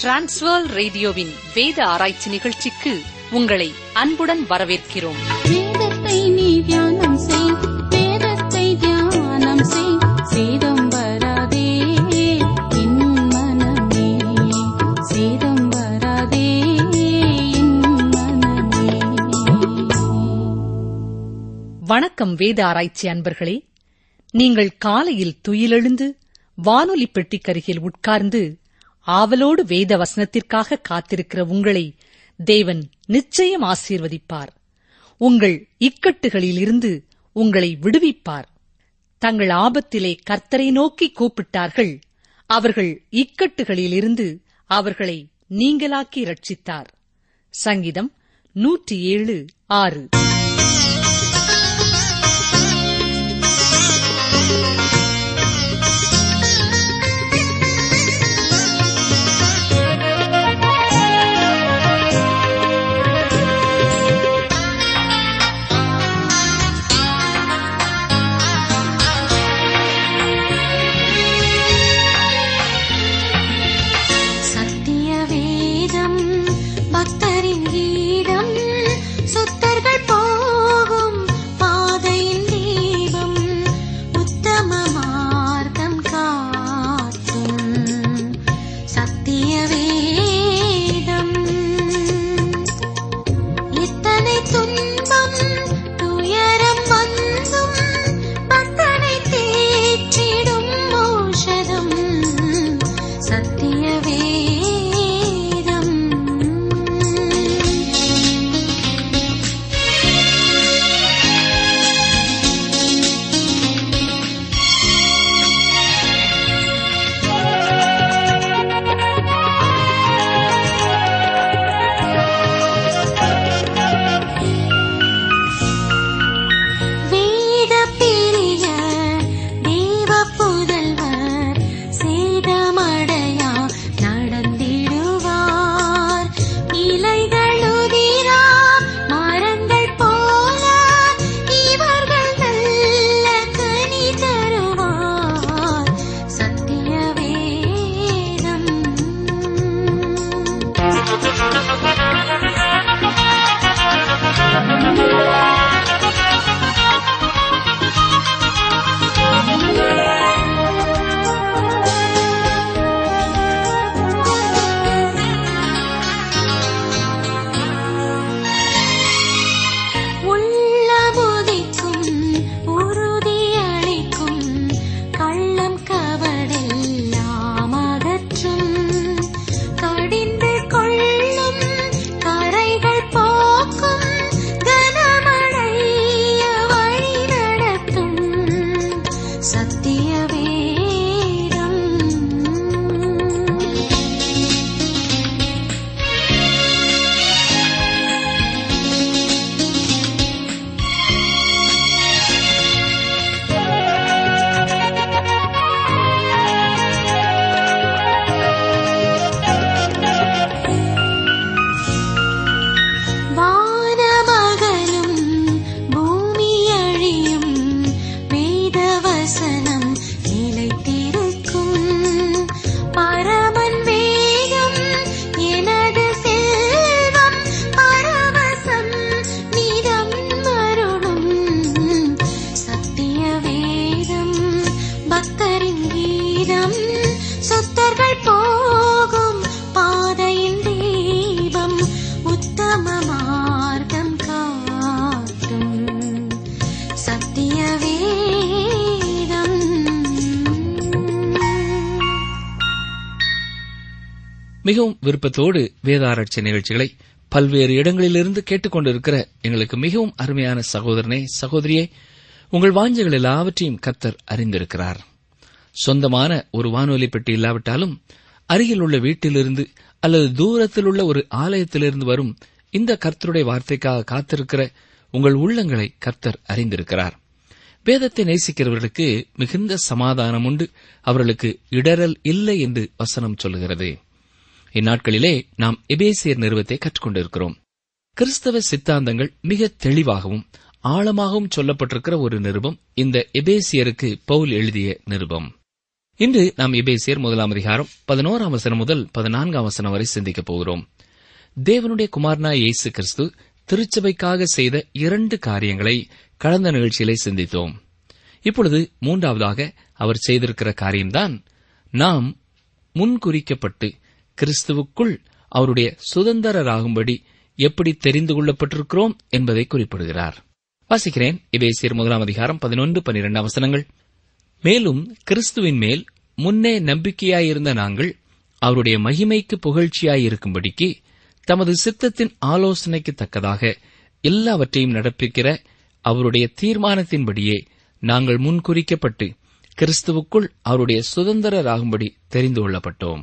transfer ரேடியோவின் வேத ஆராய்ச்சி நிகழ்ச்சிக்கு உங்களை அன்புடன் வரவேற்கிறோம் வேதத்தை நீ தியானம் செய் வேதத்தை தியானம் செய் சேதம் வராதே என் மனமே சேதம் வராதே என் மனமே வணக்கம் வேத ஆராய்ச்சி அன்பர்களே நீங்கள் காலையில் துயிலெழுந்து வானொலி பெட்டிக்கருகில் உட்கார்ந்து ஆவலோடு வேத வசனத்திற்காக காத்திருக்கிற உங்களை தேவன் நிச்சயம் ஆசீர்வதிப்பார் உங்கள் இக்கட்டுகளிலிருந்து உங்களை விடுவிப்பார் தங்கள் ஆபத்திலே கர்த்தரை நோக்கி கூப்பிட்டார்கள் அவர்கள் இக்கட்டுகளிலிருந்து அவர்களை நீங்களாக்கி ரட்சித்தார் சங்கீதம் நூற்றி ஏழு ஆறு சத்திய வேதம் பக்தரின் கீதம் சுத்தர்கள் போகும் பாதையின் தீபம் உத்தம மார்க்கம் காட்டும் சத்திய வேதம் இத்தனை துன்பம் துயரம் வந்தும் பக்தனை தேற்றிடும் ஓஷதம் சத்திய வேதம் வேத பிரிய தேவ புதல்வர் சேதமடையா நடந்திடுவார் இலைகள் உதிரா மரங்கள் போல இவர்கள் நல்ல கனி தருவார் சத்திய வேதம் உள்ளமுதிக்கும் உறுதியளிக்கும் கள்ளம் கவடெல்லாம் அகற்றும் கடிந்து கொள்ளும் கரைகள் போக்கும் கனமழைய வழி நடத்தும் சத்திய வேதம் வானமகலும் பூமி அழியும் வேதவசனம் நிலைத்திருக்கும் பரமன் வேகம் எனது செல்வம் பரவசம் நிதம் மருளும் சத்திய வேதம் பக்தரின் கீதம் சுத்தர்கள் போகும் பாதையின் தீபம் உத்தம மார்க்கம் காட்டும் சத்திய வேதம் மிகவும் விருப்பத்தோடு வேதாராய்ச்சி நிகழ்ச்சிகளை பல்வேறு இடங்களிலிருந்து கேட்டுக்கொண்டிருக்கிற எங்களுக்கு மிகவும் அருமையான சகோதரனே சகோதரியே உங்கள் வாஞ்சைகள் எல்லாவற்றையும் கர்த்தர் அறிந்திருக்கிறார் சொந்தமான ஒரு வானொலி பெட்டி இல்லாவிட்டாலும் அருகில் உள்ள வீட்டிலிருந்து அல்லது தூரத்தில் உள்ள ஒரு ஆலயத்திலிருந்து வரும் இந்த கர்த்தருடைய வார்த்தைக்காக காத்திருக்கிற உங்கள் உள்ளங்களை கர்த்தர் அறிந்திருக்கிறார் வேதத்தை நேசிக்கிறவர்களுக்கு மிகுந்த சமாதானம் உண்டு அவர்களுக்கு இடரல் இல்லை என்று வசனம் சொல்லுகிறது இந்நாட்களிலே நாம் எபேசியர் நிறுவத்தை கற்றுக்கொண்டிருக்கிறோம் கிறிஸ்தவ சித்தாந்தங்கள் மிக தெளிவாகவும் ஆழமாகவும் சொல்லப்பட்டிருக்கிற ஒரு நிருபம் இந்த எபேசியருக்கு பவுல் எழுதிய நிருபம் இன்று நாம் எபேசியர் முதலாம் அதிகாரம் பதினோராம் வசனம் முதல் பதினான்காம் வசனம் வரை சிந்திக்கப் போகிறோம் தேவனுடைய குமாரனாய் இயேசு கிறிஸ்து திருச்சபைக்காக செய்த இரண்டு காரியங்களை கடந்த நிகழ்ச்சியிலே சிந்தித்தோம் இப்பொழுது மூன்றாவதாக அவர் செய்திருக்கிற காரியம்தான் நாம் முன்குறிக்கப்பட்டு கிறிஸ்துவுக்குள் அவருடைய சுதந்திரராகும்படி எப்படி தெரிந்து கொள்ளப்பட்டிருக்கிறோம் என்பதை குறிப்பிடுகிறார் வாசிக்கிறேன் எபேசியர் முதலாம் அதிகாரம் பதினொன்று பனிரெண்டாம் வசனங்கள் மேலும் கிறிஸ்துவின் மேல் முன்னே நம்பிக்கையாயிருந்த நாங்கள் அவருடைய மகிமைக்கு புகழ்ச்சியாயிருக்கும்படிக்கு தமது சித்தத்தின் ஆலோசனைக்கு தக்கதாக எல்லாவற்றையும் நடப்பிக்கிற அவருடைய தீர்மானத்தின்படியே நாங்கள் முன்குறிக்கப்பட்டு கிறிஸ்துவுக்குள் அவருடைய சுதந்திரராகும்படி தெரிந்து கொள்ளப்பட்டோம்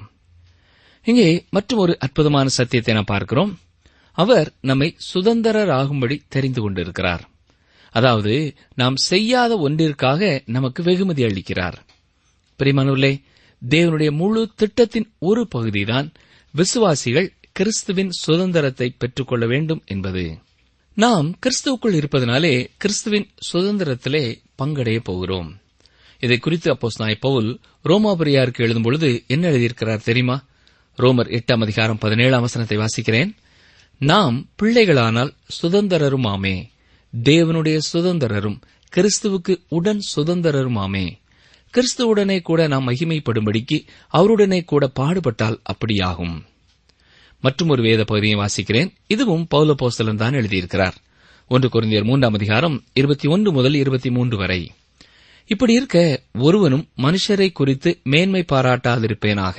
இங்கே மற்றும் ஒரு அற்புதமான சத்தியத்தை நாம் பார்க்கிறோம் அவர் நம்மை சுதந்திரராகும்படி தெரிந்து கொண்டிருக்கிறார் அதாவது நாம் செய்யாத ஒன்றிற்காக நமக்கு வெகுமதி அளிக்கிறார் பிரிமானூர்களே தேவனுடைய முழு திட்டத்தின் ஒரு பகுதிதான் விசுவாசிகள் கிறிஸ்துவின் சுதந்திரத்தை பெற்றுக்கொள்ள வேண்டும் என்பது நாம் கிறிஸ்துவுக்குள் இருப்பதனாலே கிறிஸ்துவின் சுதந்திரத்திலே பங்கடைய போகிறோம் இதை குறித்து அப்போஸ் நாய் பவுல் ரோமாபுரியாருக்கு எழுதும் பொழுது என்ன எழுதியிருக்கிறார் தெரியுமா ரோமர் எட்டாம் அதிகாரம் பதினேழாம் வசனத்தை வாசிக்கிறேன் நாம் பிள்ளைகளானால் சுதந்திரருமாமே தேவனுடைய சுதந்திரரும் கிறிஸ்துவுக்கு உடன் சுதந்திரருமாமே கிறிஸ்துவுடனே கூட நாம் மகிமைப்படும்படிக்கு அவருடனே கூட பாடுபட்டால் அப்படியாகும் மற்றும் ஒரு வேத பகுதியை வாசிக்கிறேன் இதுவும் பௌல போஸ்தலன் தான் எழுதியிருக்கிறார் ஒன்று குருந்தியர் மூன்றாம் அதிகாரம் இருபத்தி ஒன்று முதல் இருபத்தி மூன்று வரை இப்படி இருக்க ஒருவனும் மனுஷரை குறித்து மேன்மை பாராட்டாதிருப்பேனாக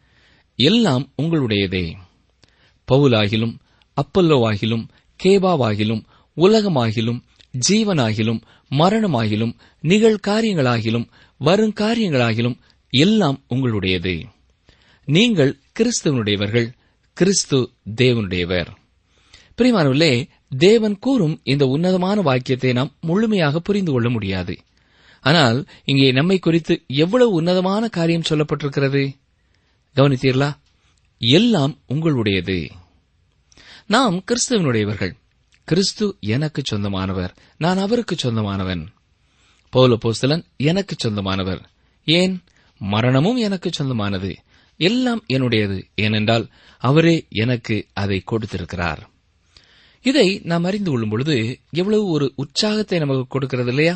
எல்லாம் உங்களுடையதே பவுலாகிலும் அப்பல்லோவாகிலும் கேபாவாகிலும் உலகமாகிலும் ஜீவனாகிலும் மரணமாகிலும் நிகழ்காரியங்களாகிலும் வருங்காரியங்களாகிலும் எல்லாம் உங்களுடையது நீங்கள் கிறிஸ்துவனுடையவர்கள் கிறிஸ்து தேவனுடையவர் பிரிமானவர்களே தேவன் கூறும் இந்த உன்னதமான வாக்கியத்தை நாம் முழுமையாக புரிந்து கொள்ள முடியாது ஆனால் இங்கே நம்மை குறித்து எவ்வளவு உன்னதமான காரியம் சொல்லப்பட்டிருக்கிறது கவனித்தீர்களா எல்லாம் உங்களுடையது நாம் கிறிஸ்துவனுடையவர்கள் கிறிஸ்து எனக்கு சொந்தமானவர் நான் அவருக்கு சொந்தமானவன் பௌல போஸ்தலன் எனக்கு சொந்தமானவர் ஏன் மரணமும் எனக்கு சொந்தமானது எல்லாம் என்னுடையது ஏனென்றால் அவரே எனக்கு அதை கொடுத்திருக்கிறார் இதை நாம் அறிந்து கொள்ளும் பொழுது எவ்வளவு ஒரு உற்சாகத்தை நமக்கு கொடுக்கிறது இல்லையா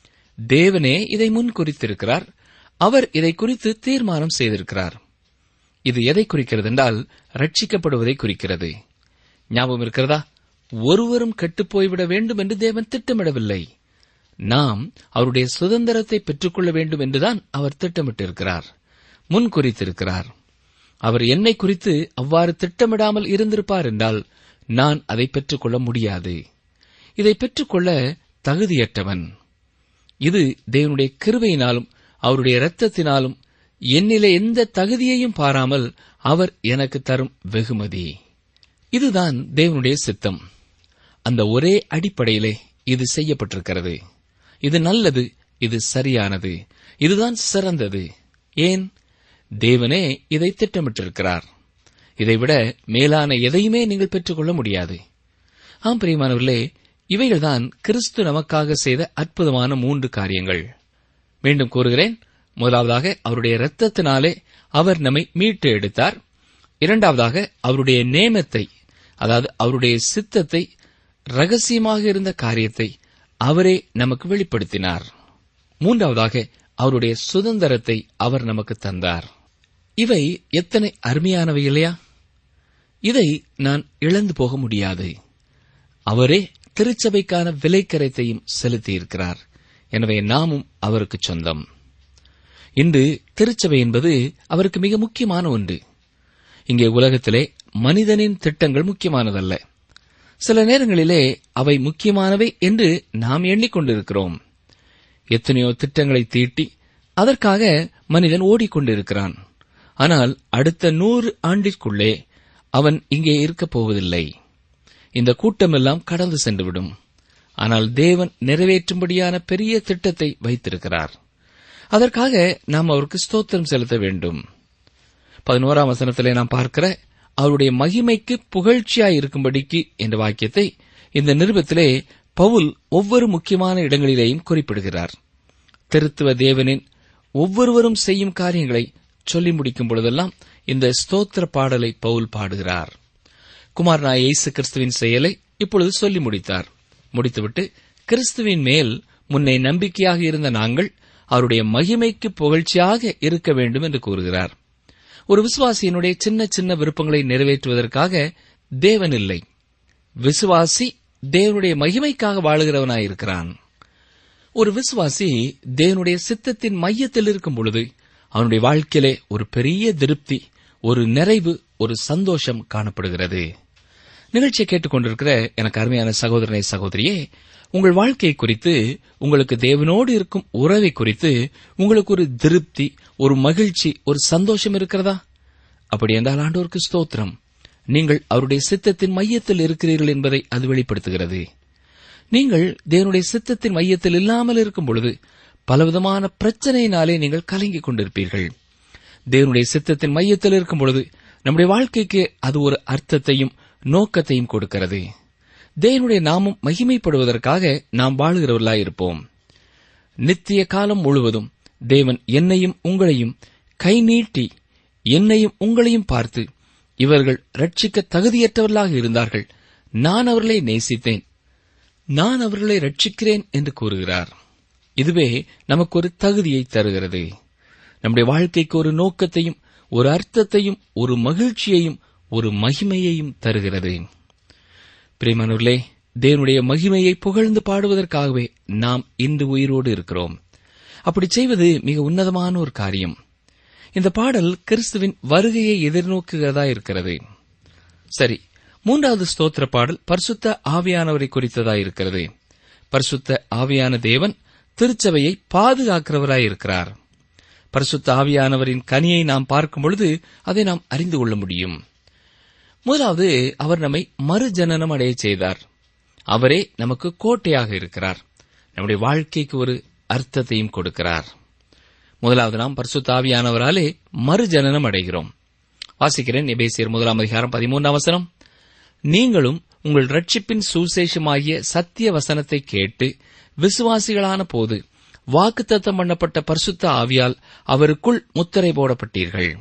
தேவனே இதை முன் குறித்திருக்கிறார் அவர் இதை குறித்து தீர்மானம் செய்திருக்கிறார் இது எதை குறிக்கிறது என்றால் ரட்சிக்கப்படுவதை குறிக்கிறது ஞாபகம் இருக்கிறதா ஒருவரும் கெட்டுப் போய்விட வேண்டும் என்று தேவன் திட்டமிடவில்லை நாம் அவருடைய சுதந்திரத்தை பெற்றுக்கொள்ள வேண்டும் என்றுதான் அவர் திட்டமிட்டிருக்கிறார் முன் குறித்திருக்கிறார் அவர் என்னை குறித்து அவ்வாறு திட்டமிடாமல் இருந்திருப்பார் என்றால் நான் அதை பெற்றுக்கொள்ள முடியாது இதை பெற்றுக்கொள்ள தகுதியற்றவன் இது தேவனுடைய கிருபையினாலும் அவருடைய இரத்தத்தினாலும் என்னிலே எந்த தகுதியையும் பாராமல் அவர் எனக்கு தரும் வெகுமதி இதுதான் தேவனுடைய சித்தம் அந்த ஒரே அடிப்படையிலே இது செய்யப்பட்டிருக்கிறது இது நல்லது இது சரியானது இதுதான் சிறந்தது ஏன் தேவனே இதை திட்டமிட்டிருக்கிறார் இதைவிட மேலான எதையுமே நீங்கள் பெற்றுக்கொள்ள முடியாது ஆம் பிரியமானவர்களே இவைகள்தான் கிறிஸ்து நமக்காக செய்த அற்புதமான மூன்று காரியங்கள் மீண்டும் கூறுகிறேன் முதலாவதாக அவருடைய இரத்தத்தினாலே அவர் நம்மை மீட்டு எடுத்தார் இரண்டாவதாக அவருடைய நேமத்தை அதாவது அவருடைய சித்தத்தை ரகசியமாக இருந்த காரியத்தை அவரே நமக்கு வெளிப்படுத்தினார் மூன்றாவதாக அவருடைய சுதந்திரத்தை அவர் நமக்கு தந்தார் இவை எத்தனை அருமையானவை இல்லையா இதை நான் இழந்து போக முடியாது அவரே திருச்சபைக்கான விலைக்கரைத்தையும் செலுத்தியிருக்கிறார் எனவே நாமும் அவருக்கு சொந்தம் இன்று திருச்சபை என்பது அவருக்கு மிக முக்கியமான ஒன்று இங்கே உலகத்திலே மனிதனின் திட்டங்கள் முக்கியமானதல்ல சில நேரங்களிலே அவை முக்கியமானவை என்று நாம் எண்ணிக்கொண்டிருக்கிறோம் எத்தனையோ திட்டங்களை தீட்டி அதற்காக மனிதன் ஓடிக்கொண்டிருக்கிறான் ஆனால் அடுத்த நூறு ஆண்டிற்குள்ளே அவன் இங்கே இருக்கப் போவதில்லை இந்த கூட்டமெல்லாம் கடந்து சென்றுவிடும் ஆனால் தேவன் நிறைவேற்றும்படியான பெரிய திட்டத்தை வைத்திருக்கிறார் அதற்காக நாம் அவருக்கு ஸ்தோத்திரம் செலுத்த வேண்டும் பதினோராம் வசனத்திலே நாம் பார்க்கிற அவருடைய மகிமைக்கு புகழ்ச்சியாய் இருக்கும்படிக்கு என்ற வாக்கியத்தை இந்த நிருபத்திலே பவுல் ஒவ்வொரு முக்கியமான இடங்களிலேயும் குறிப்பிடுகிறார் திருத்துவ தேவனின் ஒவ்வொருவரும் செய்யும் காரியங்களை சொல்லி முடிக்கும் பொழுதெல்லாம் இந்த ஸ்தோத்திர பாடலை பவுல் பாடுகிறார் குமாரனாய் இயேசு கிறிஸ்துவின் செயலை இப்பொழுது சொல்லி முடித்தார் முடித்துவிட்டு கிறிஸ்துவின் மேல் முன்னே நம்பிக்கையாக இருந்த நாங்கள் அவருடைய மகிமைக்கு புகழ்ச்சியாக இருக்க வேண்டும் என்று கூறுகிறார் ஒரு விசுவாசியினுடைய சின்ன சின்ன விருப்பங்களை நிறைவேற்றுவதற்காக தேவன் இல்லை விசுவாசி தேவனுடைய மகிமைக்காக வாழுகிறவனாயிருக்கிறான் ஒரு விசுவாசி தேவனுடைய சித்தத்தின் மையத்தில் இருக்கும் பொழுது அவனுடைய வாழ்க்கையிலே ஒரு பெரிய திருப்தி ஒரு நிறைவு ஒரு சந்தோஷம் காணப்படுகிறது நிகழ்ச்சியை கேட்டுக்கொண்டிருக்கிற எனக்கு அருமையான சகோதரனை சகோதரியே உங்கள் வாழ்க்கை குறித்து உங்களுக்கு தேவனோடு இருக்கும் உறவை குறித்து உங்களுக்கு ஒரு திருப்தி ஒரு மகிழ்ச்சி ஒரு சந்தோஷம் இருக்கிறதா அப்படி என்றால் ஆண்டோருக்கு ஸ்தோத்திரம் நீங்கள் அவருடைய சித்தத்தின் மையத்தில் இருக்கிறீர்கள் என்பதை அது வெளிப்படுத்துகிறது நீங்கள் தேவனுடைய சித்தத்தின் மையத்தில் இல்லாமல் இருக்கும் பொழுது பலவிதமான பிரச்சனையினாலே நீங்கள் கலங்கிக் கொண்டிருப்பீர்கள் தேவனுடைய சித்தத்தின் மையத்தில் இருக்கும் பொழுது நம்முடைய வாழ்க்கைக்கு அது ஒரு அர்த்தத்தையும் நோக்கத்தையும் கொடுக்கிறது தேவனுடைய நாமம் மகிமைப்படுவதற்காக நாம் வாழுகிறவர்களாயிருப்போம் நித்திய காலம் முழுவதும் தேவன் என்னையும் உங்களையும் கை நீட்டி என்னையும் உங்களையும் பார்த்து இவர்கள் ரட்சிக்க தகுதியற்றவர்களாக இருந்தார்கள் நான் அவர்களை நேசித்தேன் நான் அவர்களை ரட்சிக்கிறேன் என்று கூறுகிறார் இதுவே நமக்கு ஒரு தகுதியை தருகிறது நம்முடைய வாழ்க்கைக்கு ஒரு நோக்கத்தையும் ஒரு அர்த்தத்தையும் ஒரு மகிழ்ச்சியையும் ஒரு மகிமையையும் தருகிறது பிரியமானவர்களே தேவனுடைய மகிமையை புகழ்ந்து பாடுவதற்காகவே நாம் இன்று உயிரோடு இருக்கிறோம் அப்படி செய்வது மிக உன்னதமான ஒரு காரியம் இந்த பாடல் கிறிஸ்துவின் வருகையை எதிர்நோக்குகிறதா இருக்கிறது சரி மூன்றாவது ஸ்தோத்திர பாடல் பரிசுத்த ஆவியானவரை குறித்ததா இருக்கிறது பரிசுத்த ஆவியான தேவன் திருச்சபையை பாதுகாக்கிறவராய் இருக்கிறார் பரிசுத்த ஆவியானவரின் கனியை நாம் பார்க்கும் பொழுது அதை நாம் அறிந்து கொள்ள முடியும் முதலாவது அவர் நம்மை மறுஜனனம் அடைய செய்தார் அவரே நமக்கு கோட்டையாக இருக்கிறார் நம்முடைய வாழ்க்கைக்கு ஒரு அர்த்தத்தையும் கொடுக்கிறார் முதலாவது நாம் பரிசுத்த ஆவியானவராலே மறுஜனனம் அடைகிறோம் வாசிக்கிறேன் எபேசியர் முதலாம் அதிகாரம் பதிமூன்றாம் வசனம் நீங்களும் உங்கள் ரட்சிப்பின் சுசேஷமாகிய சத்திய வசனத்தை கேட்டு விசுவாசிகளான போது வாக்குத்தத்தம் பண்ணப்பட்ட பரிசுத்த ஆவியால் அவருக்குள் முத்திரை போடப்பட்டீர்கள்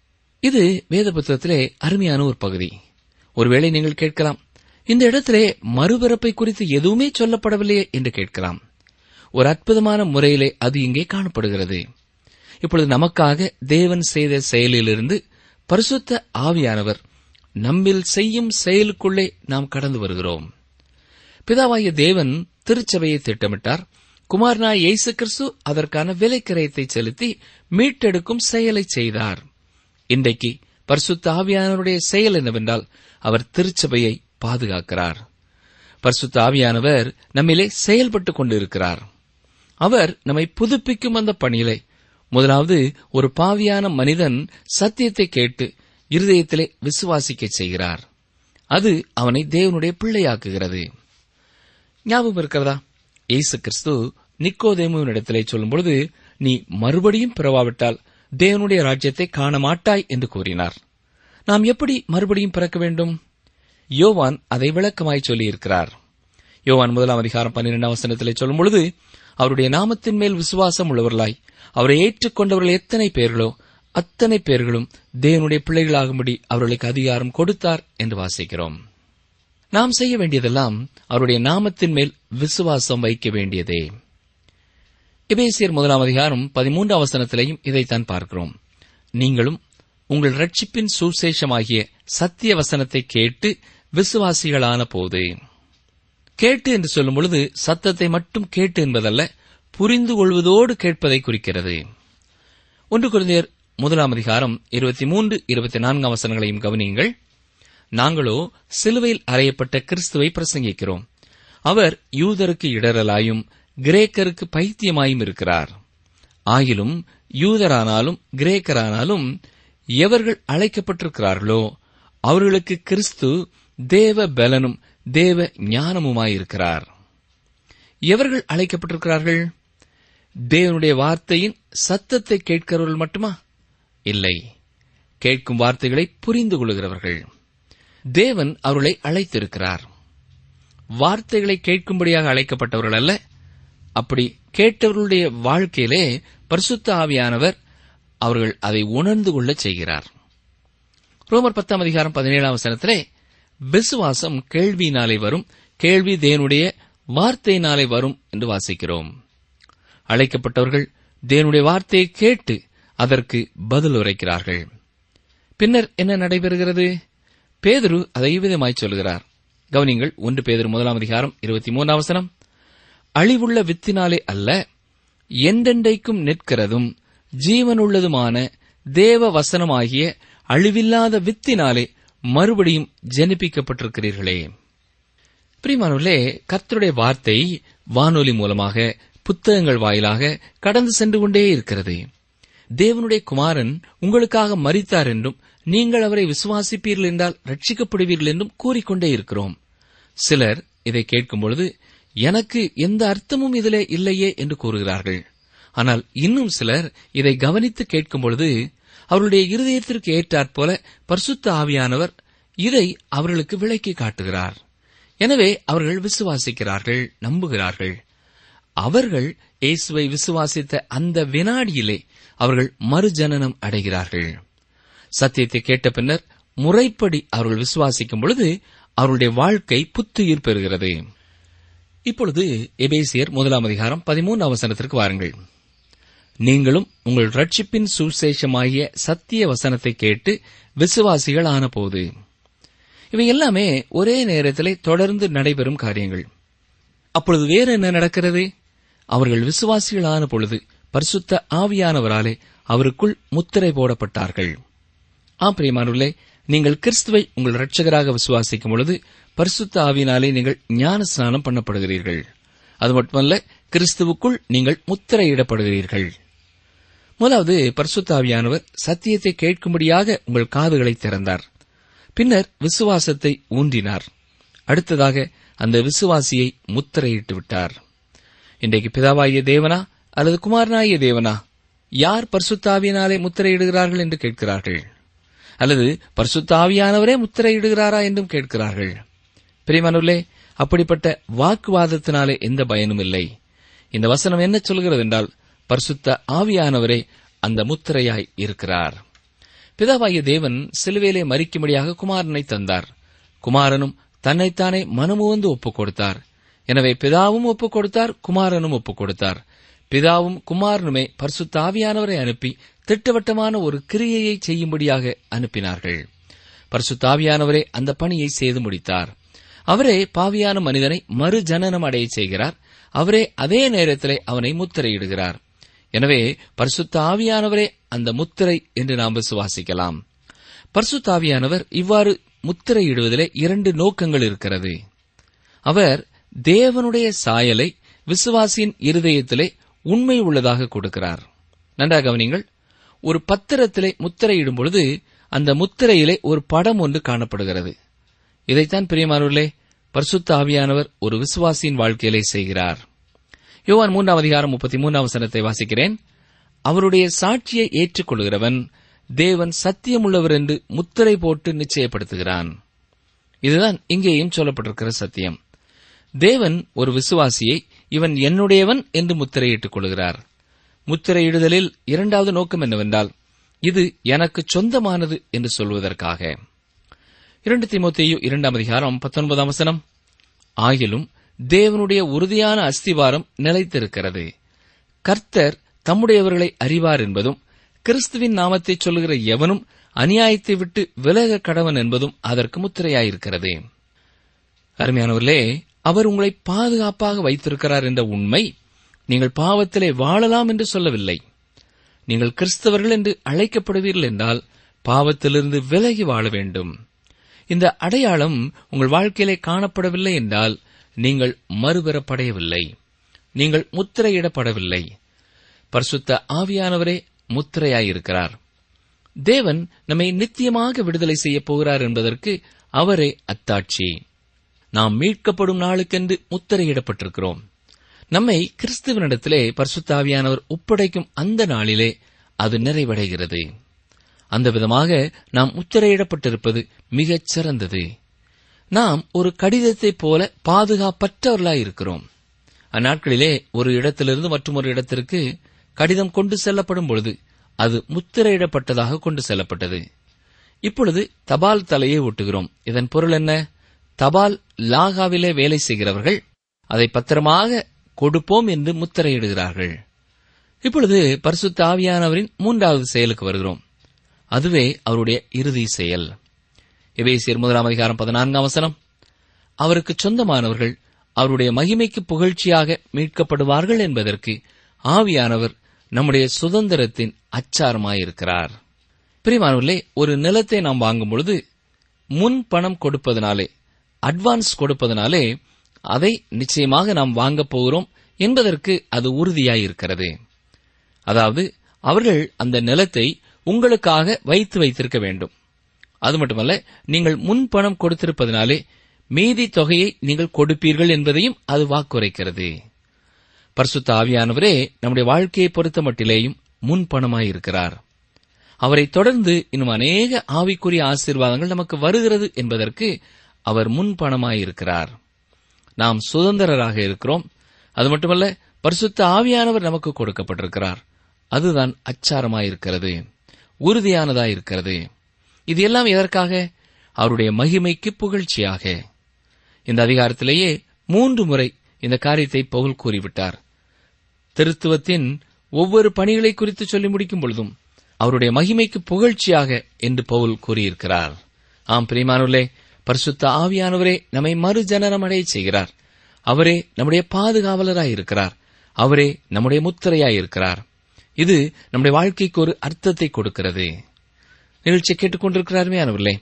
இது வேத புத்தகத்திலே அருமையான ஒரு பகுதி ஒருவேளை நீங்கள் கேட்கலாம் இந்த இடத்திலே மறுபிறப்பை குறித்து எதுவுமே சொல்லப்படவில்லையே என்று கேட்கலாம் ஒரு அற்புதமான முறையிலே அது இங்கே காணப்படுகிறது இப்பொழுது நமக்காக தேவன் செய்த செயலிலிருந்து பரிசுத்த ஆவியானவர் நம்மில் செய்யும் செயலுக்குள்ளே நாம் கடந்து வருகிறோம் பிதாவாகிய தேவன் திருச்சபையை திட்டமிட்டார் குமாரனாய் இயேசு கிறிஸ்து அதற்கான விலைக்கிரயத்தை செலுத்தி மீட்டெடுக்கும் செயலை செய்தார் இன்றைக்கு பரிசுத்த ஆவியானவருடைய செயல் என்னவென்றால் அவர் திருச்சபையை பாதுகாக்கிறார் பரிசுத்த ஆவியானவர் நம்மிலே செயல்பட்டுக் கொண்டிருக்கிறார் அவர் நம்மை புதுப்பிக்கும் அந்த பணியிலே முதலாவது ஒரு பாவியான மனிதன் சத்தியத்தை கேட்டு இருதயத்திலே விசுவாசிக்க செய்கிறார் அது அவனை தேவனுடைய பிள்ளையாக்குகிறது ஞாபகம் இருக்கிறதா இயேசு கிறிஸ்து நிக்கோதேமுவினிடத்திலே சொல்லும்பொழுது நீ மறுபடியும் பிறவாவிட்டால் தேவனுடைய ராஜ்யத்தை காண மாட்டாய் என்று கூறினார் நாம் எப்படி மறுபடியும் பிறக்க வேண்டும் யோவான் அதை விளக்கமாய் சொல்லியிருக்கிறார் யோவான் முதலாம் அதிகாரம் பன்னிரெண்டாம் வசனத்திலே சொல்லும் பொழுது அவருடைய நாமத்தின் மேல் விசுவாசம் உள்ளவர்களாய் அவரை ஏற்றுக்கொண்டவர்கள் எத்தனை பேர்களோ அத்தனை பேர்களும் தேவனுடைய பிள்ளைகளாகும்படி அவர்களுக்கு அதிகாரம் கொடுத்தார் என்று வாசிக்கிறோம் நாம் செய்ய வேண்டியதெல்லாம் அவருடைய நாமத்தின் மேல் விசுவாசம் வைக்க வேண்டியதே எபேசியர் முதலாம் அதிகாரம் பதிமூன்றாம் வசனத்திலையும் இதைத்தான் பார்க்கிறோம் நீங்களும் உங்கள் ரட்சிப்பின் சுசேஷமாகிய சத்திய வசனத்தை கேட்டு விசுவாசிகளான போது கேட்டு என்று சொல்லும் பொழுது சத்தத்தை மட்டும் கேட்டு என்பதல்ல புரிந்து கொள்வதோடு கேட்பதை குறிக்கிறது ஒன்று குழந்தையர் முதலாம் அதிகாரம் இருபத்தி மூன்று இருபத்தி நான்காம் வசனங்களையும் கவனியுங்கள் நாங்களோ சிலுவையில் அறையப்பட்ட கிறிஸ்துவை பிரசங்கிக்கிறோம் அவர் யூதருக்கு இடரலாயும் கிரேக்கருக்கு பைத்தியமாயும் இருக்கிறார் ஆகிலும் யூதரானாலும் கிரேக்கரானாலும் எவர்கள் அழைக்கப்பட்டிருக்கிறார்களோ அவர்களுக்கு கிறிஸ்து தேவ பலனும் தேவ ஞானமுமாயிருக்கிறார் எவர்கள் அழைக்கப்பட்டிருக்கிறார்கள் தேவனுடைய வார்த்தையின் சத்தத்தை கேட்கிறவர்கள் மட்டுமா இல்லை கேட்கும் வார்த்தைகளை புரிந்து கொள்கிறவர்கள் தேவன் அவர்களை அழைத்திருக்கிறார் வார்த்தைகளை கேட்கும்படியாக அழைக்கப்பட்டவர்கள் அல்ல அப்படி கேட்டவர்களுடைய வாழ்க்கையிலே பரிசுத்த ஆவியானவர் அவர்கள் அதை உணர்ந்து கொள்ளச் செய்கிறார் ரோமர் பத்தாம் அதிகாரம் பதினேழாம் வசனத்திலே விசுவாசம் கேள்வியினாலே வரும் கேள்வி தேவனுடைய வார்த்தையினாலே வரும் என்று வாசிக்கிறோம் அழைக்கப்பட்டவர்கள் தேவனுடைய வார்த்தையை கேட்டு அதற்கு பதில் உரைக்கிறார்கள் பின்னர் என்ன நடைபெறுகிறது பேதுரு அதை விதமாய் சொல்கிறார் கவனிங்கள் ஒன்று பேதுரு முதலாம் அதிகாரம் இருபத்தி மூன்றாம் வசனம் அழிவுள்ள வித்தினாலே அல்ல என்றென்றைக்கும் நிற்கிறதும் ஜீவனுள்ளதுமான தேவ வசனமாகிய அழிவில்லாத வித்தினாலே மறுபடியும் ஜனிப்பிக்கப்பட்டிருக்கிறீர்களே பிரிமானவர்களே கர்த்தருடைய வார்த்தை வானொலி மூலமாக புத்தகங்கள் வாயிலாக கடந்து சென்று கொண்டே இருக்கிறது தேவனுடைய குமாரன் உங்களுக்காக மரித்தார் என்றும் நீங்கள் அவரை விசுவாசிப்பீர்கள் என்றால் ரட்சிக்கப்படுவீர்கள் என்றும் கூறிக்கொண்டே இருக்கிறோம் சிலர் இதை கேட்கும் பொழுது எனக்கு எந்த அர்த்தமும் இதிலே இல்லையே என்று கூறுகிறார்கள் ஆனால் இன்னும் சிலர் இதை கவனித்து கேட்கும் பொழுது அவருடைய இருதயத்திற்கு ஏற்றாற்போல பரிசுத்த ஆவியானவர் இதை அவர்களுக்கு விளக்கி காட்டுகிறார் எனவே அவர்கள் விசுவாசிக்கிறார்கள் நம்புகிறார்கள் அவர்கள் இயேசுவை விசுவாசித்த அந்த வினாடியிலே அவர்கள் மறுஜனனம் அடைகிறார்கள் சத்தியத்தை கேட்ட பின்னர் முறைப்படி அவர்கள் விசுவாசிக்கும் பொழுது அவருடைய வாழ்க்கை புத்துயிர் பெறுகிறது இப்பொழுது எபேசியர் முதலாம் அதிகாரம் பதிமூன்று வசனத்திற்கு வாருங்கள் நீங்களும் உங்கள் ரட்சிப்பின் சுசேஷமாகிய சத்திய வசனத்தை கேட்டு விசுவாசிகள் ஆனபோது இவை எல்லாமே ஒரே நேரத்திலே தொடர்ந்து நடைபெறும் காரியங்கள் அப்பொழுது வேற என்ன நடக்கிறது அவர்கள் விசுவாசிகள் ஆன பொழுது பரிசுத்த ஆவியானவராலே அவருக்குள் முத்திரை போடப்பட்டார்கள் ஆம் பிரியமானவர்களே நீங்கள் கிறிஸ்துவை உங்கள் இரட்சகராக விசுவாசிக்கும் பொழுது பரிசுத்த ஆவியினாலே நீங்கள் ஞான ஸ்நானம் பண்ணப்படுகிறீர்கள் அது மட்டுமல்ல கிறிஸ்துவுக்குள் நீங்கள் முத்திரையிடப்படுகிறீர்கள் முதலாவது பரிசுத்த ஆவியானவர் சத்தியத்தை கேட்கும்படியாக உங்கள் காதுகளை திறந்தார் பின்னர் விசுவாசத்தை ஊன்றினார் அடுத்ததாக அந்த விசுவாசியை முத்திரையிட்டு விட்டார் இன்றைக்கு பிதாவாகிய தேவனா அல்லது குமாரனாகிய தேவனா யார் பரிசுத்தாவியினாலே முத்திரையிடுகிறார்கள் என்று கேட்கிறார்கள் அல்லது பரிசுத்தாவியானவரே முத்திரையிடுகிறாரா என்றும் கேட்கிறார்கள் பிரியமானுள்ளே அப்படிப்பட்ட வாக்குவாதத்தினாலே எந்த பயனும் இல்லை இந்த வசனம் என்ன சொல்கிறது என்றால் பரிசுத்த ஆவியானவரே அந்த முத்திரையாய் இருக்கிறார் பிதாவாகிய தேவன் சிலுவையிலே மறிக்கும்படியாக குமாரனை தந்தார் குமாரனும் தன்னைத்தானே மனமுவந்து ஒப்புக் கொடுத்தார் எனவே பிதாவும் ஒப்புக் கொடுத்தார் குமாரனும் ஒப்புக் கொடுத்தார் பிதாவும் குமாரனுமே பரிசுத்த ஆவியானவரை அனுப்பி திட்டவட்டமான ஒரு கிரியையை செய்யும்படியாக அனுப்பினார்கள் பரிசுத்த ஆவியானவரே அந்த பணியை செய்து முடித்தார் அவரே பாவியான மனிதனை மறு ஜனனம் அடைய செய்கிறார் அவரே அதே நேரத்திலே அவனை முத்திரையிடுகிறார் எனவே பரிசுத்த ஆவியானவரே அந்த முத்திரை என்று நாம் விசுவாசிக்கலாம் பரிசுத்த ஆவியானவர் இவ்வாறு முத்திரையிடுவதிலே இரண்டு நோக்கங்கள் இருக்கிறது அவர் தேவனுடைய சாயலை விசுவாசியின் இருதயத்திலே உண்மை உள்ளதாக கொடுக்கிறார் நன்றாக கவனிங்கள் ஒரு பத்திரத்திலே முத்திரையிடும் பொழுது அந்த முத்திரையிலே ஒரு படம் ஒன்று காணப்படுகிறது இதைத்தான் பிரியமானவர்களே பரிசுத்த ஆவியானவர் ஒரு விசுவாசியின் வாழ்க்கையிலே செய்கிறார் யோவான் மூன்றாம் அதிகாரம் முப்பத்தி மூன்றாம் வசனத்தை வாசிக்கிறேன் அவருடைய சாட்சியை ஏற்றுக்கொள்கிறவன் தேவன் சத்தியமுள்ளவர் என்று முத்திரை போட்டு நிச்சயப்படுத்துகிறான் இதுதான் இங்கேயும் சொல்லப்பட்டிருக்கிற சத்தியம் தேவன் ஒரு விசுவாசியை இவன் என்னுடையவன் என்று முத்திரையிட்டுக் கொள்கிறார் முத்திரையிடுதலில் இரண்டாவது நோக்கம் என்னவென்றால் இது எனக்கு சொந்தமானது என்று சொல்வதற்காக இரண்டு திமுத்தேயு இரண்டாம் அதிகாரம் பத்தொன்பதாம் வசனம் ஆகிலும் தேவனுடைய உறுதியான அஸ்திவாரம் நிலைத்திருக்கிறது கர்த்தர் தம்முடையவர்களை அறிவார் என்பதும் கிறிஸ்துவின் நாமத்தை சொல்லுகிற எவனும் அநியாயத்தை விட்டு விலக கடவன் என்பதும் அதற்கு முத்திரையாயிருக்கிறது அருமையானவர்களே அவர் உங்களை பாதுகாப்பாக வைத்திருக்கிறார் என்ற உண்மை நீங்கள் பாவத்திலே வாழலாம் என்று சொல்லவில்லை நீங்கள் கிறிஸ்தவர்கள் என்று அழைக்கப்படுவீர்கள் என்றால் பாவத்திலிருந்து விலகி வாழ வேண்டும் இந்த அடையாளம் உங்கள் வாழ்க்கையிலே காணப்படவில்லை என்றால் நீங்கள் மறுபெறப்படையவில்லை நீங்கள் முத்திரையிடப்படவில்லை பரிசுத்த ஆவியானவரே முத்திரையாயிருக்கிறார் தேவன் நம்மை நித்தியமாக விடுதலை செய்யப் போகிறார் என்பதற்கு அவரே அத்தாட்சி நாம் மீட்கப்படும் நாளுக்கென்று முத்திரையிடப்பட்டிருக்கிறோம் நம்மை கிறிஸ்துவனிடத்திலே பரிசுத்தாவியானவர் ஒப்படைக்கும் அந்த நாளிலே அது நிறைவடைகிறது அந்த விதமாக நாம் முத்திரையிடப்பட்டிருப்பது மிகச் சிறந்தது நாம் ஒரு கடிதத்தைப் போல பாதுகாப்பற்றவர்களாய் இருக்கிறோம் அந்நாட்களிலே ஒரு இடத்திலிருந்து மற்றொரு இடத்திற்கு கடிதம் கொண்டு செல்லப்படும் பொழுது அது முத்திரையிடப்பட்டதாக கொண்டு செல்லப்பட்டது இப்பொழுது தபால் தலையை ஒட்டுகிறோம் இதன் பொருள் என்ன தபால் லாகாவிலே வேலை செய்கிறவர்கள் அதை பத்திரமாக கொடுப்போம் என்று முத்திரையிடுகிறார்கள் இப்பொழுது பரிசுத்த ஆவியானவரின் மூன்றாவது செயலுக்கு வருகிறோம் அதுவே அவருடைய இறுதி செயல் எபேசியர் முதலாம் அதிகாரம் பதினான்காம் வசனம் அவருக்கு சொந்தமானவர்கள் அவருடைய மகிமைக்கு புகழ்ச்சியாக மீட்கப்படுவார்கள் என்பதற்கு ஆவியானவர் நம்முடைய சுதந்திரத்தின் அச்சாரமாயிருக்கிறார் பிரிமானவர்களே ஒரு நிலத்தை நாம் வாங்கும் பொழுது முன் பணம் கொடுப்பதனாலே அட்வான்ஸ் கொடுப்பதனாலே அதை நிச்சயமாக நாம் வாங்கப் போகிறோம் என்பதற்கு அது உறுதியாயிருக்கிறது அதாவது அவர்கள் அந்த நிலத்தை உங்களுக்காக வைத்து வைத்திருக்க வேண்டும் அது மட்டுமல்ல நீங்கள் முன் பணம் கொடுத்திருப்பதனாலே மீதி தொகையை நீங்கள் கொடுப்பீர்கள் என்பதையும் அது வாக்குரைக்கிறது பரிசுத்த ஆவியானவரே நம்முடைய வாழ்க்கையை பொறுத்த மட்டிலேயும் முன் பணமாயிருக்கிறார் அவரை தொடர்ந்து இன்னும் அநேக ஆவிக்குரிய ஆசீர்வாதங்கள் நமக்கு வருகிறது என்பதற்கு அவர் முன் பணமாயிருக்கிறார் நாம் சுதந்திரராக இருக்கிறோம் அது மட்டுமல்ல பரிசுத்த ஆவியானவர் நமக்கு கொடுக்கப்பட்டிருக்கிறார் அதுதான் அச்சாரமாயிருக்கிறது உறுதியானதாயிருக்கிறது இது எல்லாம் எதற்காக அவருடைய மகிமைக்கு புகழ்ச்சியாக இந்த அதிகாரத்திலேயே மூன்று முறை இந்த காரியத்தை பவுல் கூறிவிட்டார் திருத்துவத்தின் ஒவ்வொரு பணிகளை குறித்து சொல்லி முடிக்கும் பொழுதும் அவருடைய மகிமைக்கு புகழ்ச்சியாக என்று பவுல் கூறியிருக்கிறார் ஆம் பிரியமானுள்ளே பரிசுத்த ஆவியானவரே நம்மை மறுஜனனம் அடையச் செய்கிறார் அவரே நம்முடைய பாதுகாவலராயிருக்கிறார் அவரே நம்முடைய முத்திரையாயிருக்கிறார் இது நம்முடைய வாழ்க்கைக்கு ஒரு அர்த்தத்தை கொடுக்கிறது நிகழ்ச்சியை கேட்டுக்கொண்டிருக்கிறாருமையானவர்களே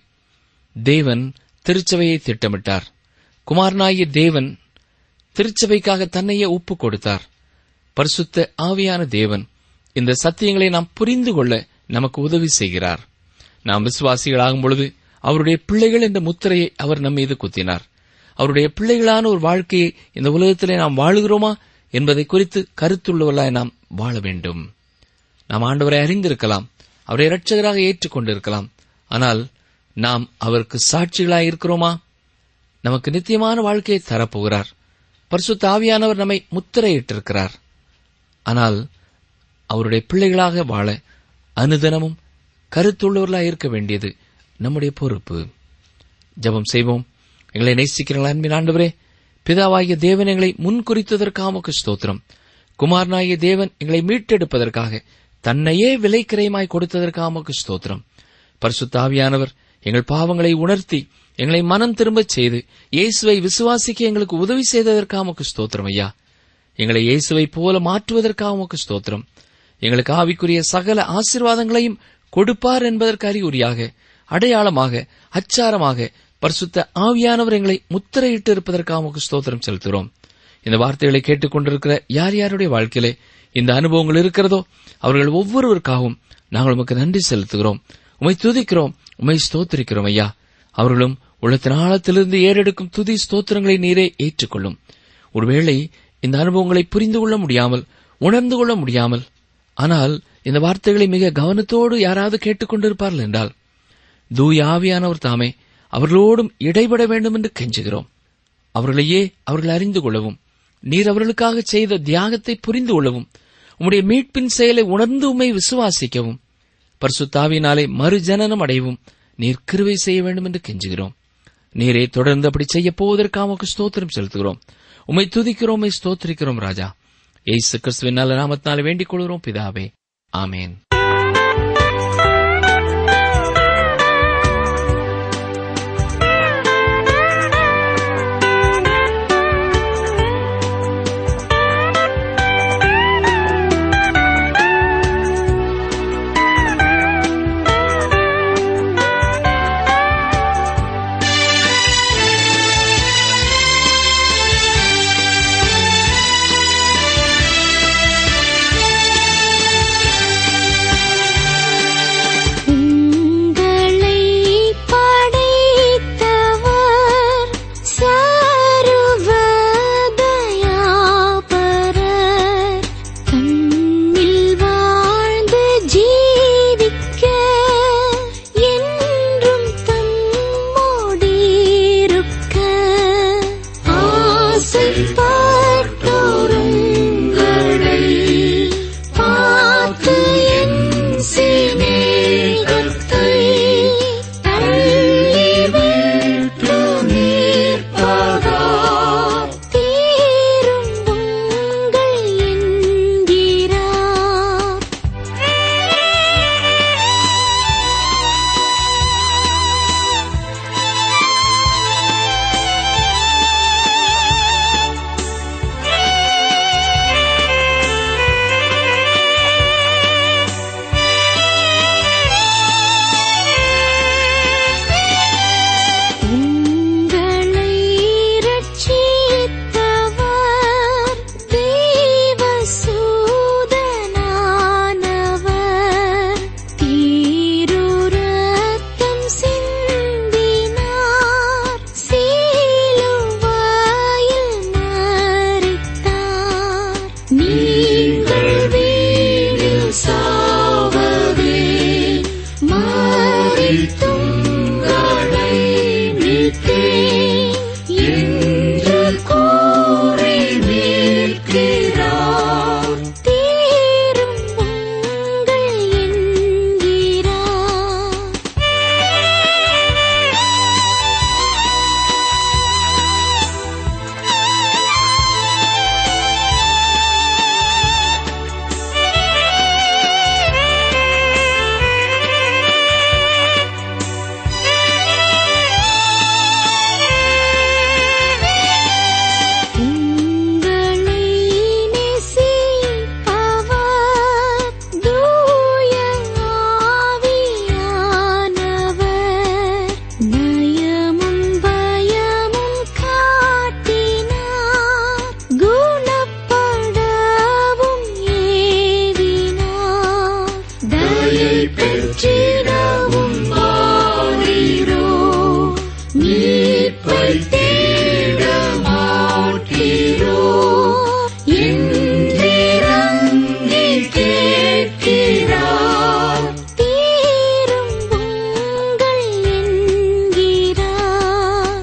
தேவன் திருச்சபையை திட்டமிட்டார் குமாரனாகிய தேவன் திருச்சபைக்காக தன்னையே ஒப்பு கொடுத்தார் பரிசுத்த ஆவியான தேவன் இந்த சத்தியங்களை நாம் புரிந்து கொள்ள நமக்கு உதவி செய்கிறார் நாம் விசுவாசிகளாகும் பொழுது அவருடைய பிள்ளைகள் என்ற முத்திரையை அவர் நம் மீது குத்தினார் அவருடைய பிள்ளைகளான ஒரு வாழ்க்கையை இந்த உலகத்திலே நாம் வாழுகிறோமா என்பதை குறித்து கருத்துள்ளவர்களாய் நாம் வாழ வேண்டும் நாம் ஆண்டவரை அறிந்திருக்கலாம் அவரை இரட்சகராக ஏற்றுக்கொண்டிருக்கலாம் ஆனால் நாம் அவருக்கு சாட்சிகளாய் இருக்கிறோமா நமக்கு நித்தியமான வாழ்க்கையை தரப்போகிறார் பரிசுத்த ஆவியானவர் நம்மை முத்திரையிட்டிருக்கிறார் ஆனால் அவருடைய பிள்ளைகளாக வாழ அனுதினமும் கருத்துள்ளவர்களாக இருக்க வேண்டியது நம்முடைய பொறுப்பு ஜெபம் செய்வோம் எங்களை நேசிக்கிறீங்களா அன்பின் ஆண்டவரே பிதாவாகிய தேவன் எங்களை முன்குறித்ததற்காக உமக்கு ஸ்தோத்திரம் குமாரனாகிய தேவன் எங்களை மீட்டெடுப்பதற்காக தன்னையே விலைக்கிரயமாய் கொடுத்ததற்காக உமக்கு ஸ்தோத்திரம் பரிசுத்த ஆவியானவர் எங்கள் பாவங்களை உணர்த்தி எங்களை மனம் திரும்பச் செய்து இயேசுவை விசுவாசிக்க எங்களுக்கு உதவி செய்ததற்காக உமக்கு ஸ்தோத்திரம் ஐயா எங்களை இயேசுவை போல மாற்றுவதற்காக உமக்கு ஸ்தோத்திரம் எங்களுக்கு ஆவிக்குரிய சகல ஆசீர்வாதங்களையும் கொடுப்பார் என்பதற்கு அறிகுறியாக அடையாளமாக அச்சாரமாக பரிசுத்த ஆவியானவர் எங்களை முத்திரையிட்டு இருப்பதற்காக உமக்கு ஸ்தோத்திரம் செலுத்துகிறோம் இந்த வார்த்தைகளை கேட்டுக்கொண்டிருக்கிற யார் யாருடைய வாழ்க்கையிலே இந்த அனுபவங்கள் இருக்கிறதோ அவர்கள் ஒவ்வொருவருக்காகவும் நாங்கள் உமக்கு நன்றி செலுத்துகிறோம் உமை துதிக்கிறோம் உமை ஸ்தோத்திரிக்கிறோம் ஐயா அவர்களும் உள்ளத்தின் ஆழத்திலிருந்து ஏறெடுக்கும் துதி ஸ்தோத்திரங்களை நீரே ஏற்றுக்கொள்ளும் ஒருவேளை இந்த அனுபவங்களை புரிந்து கொள்ள முடியாமல் உணர்ந்து கொள்ள முடியாமல் ஆனால் இந்த வார்த்தைகளை மிக கவனத்தோடு யாராவது கேட்டுக்கொண்டிருப்பார்கள் என்றால் தூய ஆவியானவர் தாமே அவர்களோடும் இடைபட வேண்டும் என்று கெஞ்சுகிறோம் அவர்களையே அவர்கள் அறிந்து கொள்ளவும் நீர் அவர்களுக்காக செய்த தியாகத்தை புரிந்து கொள்ளவும் உம்முடைய மீட்பின் செயலை உணர்ந்து உம்மை விசுவாசிக்கவும் பரிசுத்தாவினாலே மறுஜனனம் அடையவும் நீர் கிருவை செய்ய வேண்டும் என்று கெஞ்சுகிறோம் நீரே தொடர்ந்து அப்படி செய்ய போவதற்காக உமக்கு ஸ்தோத்திரம் செலுத்துகிறோம் உம்மை துதிக்கிறோம் உம்மை ஸ்தோத்திரிக்கிறோம் ராஜா ஏசு கிறிஸ்துவின் நல்ல நாமத்தினாலே வேண்டிக் கொள்கிறோம் பிதாவே ஆமேன் ஆ பெற்றிடவும் மாறீரோ மீட்பை தேட மாட்டீரோ என்றிறங்கி கேட்கிறார் தீரும் உங்கள் என்கிறார்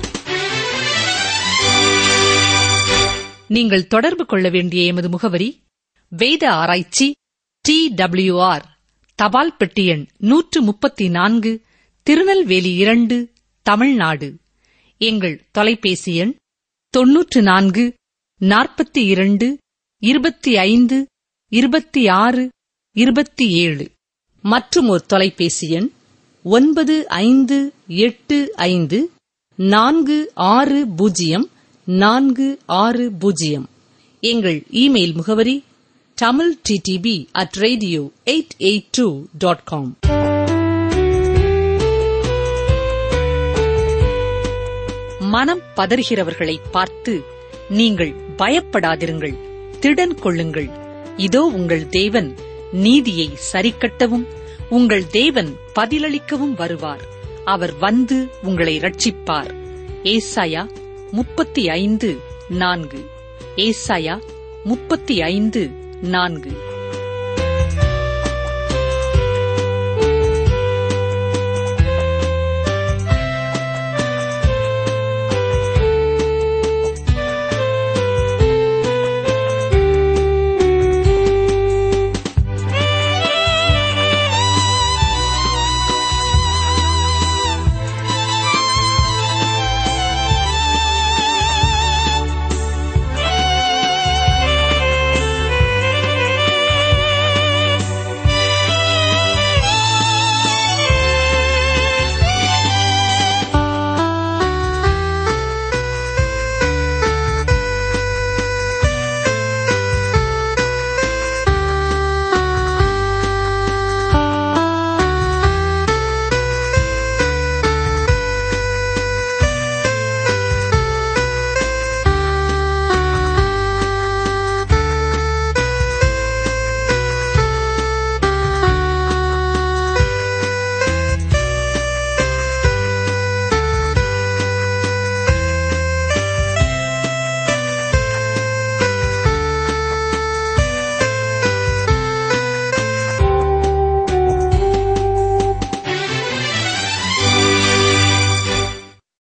நீங்கள் தொடர்பு கொள்ள வேண்டிய எமது முகவரி வேத ஆராய்ச்சி டி ஆர் தபால் பெட்டி எண் நூற்று முப்பத்தி நான்கு திருநெல்வேலி இரண்டு தமிழ்நாடு எங்கள் தொலைபேசி எண் தொன்னூற்று நான்கு நாற்பத்தி இரண்டு இருபத்தி ஐந்து இருபத்தி ஆறு இருபத்தி ஏழு மற்றும் ஒரு தொலைபேசி எண் ஒன்பது ஐந்து எட்டு ஐந்து நான்கு ஆறு பூஜ்ஜியம் நான்கு ஆறு பூஜ்ஜியம் எங்கள் இமெயில் முகவரி Tamil DTP at radio eight eight two dot com மனம் பதறுகிறவர்களை பார்த்து நீங்கள் பயப்படாதிருங்கள் திடன் கொள்ளுங்கள் இதோ உங்கள் தேவன் நீதியை சரிக்கட்டவும் உங்கள் தேவன் பதிலளிக்கவும் வருவார் அவர் வந்து உங்களை ரட்சிப்பார் ஏசாயா முப்பத்தி ஐந்து நான்கு ஏசாயா முப்பத்தி ஐந்து நான்கு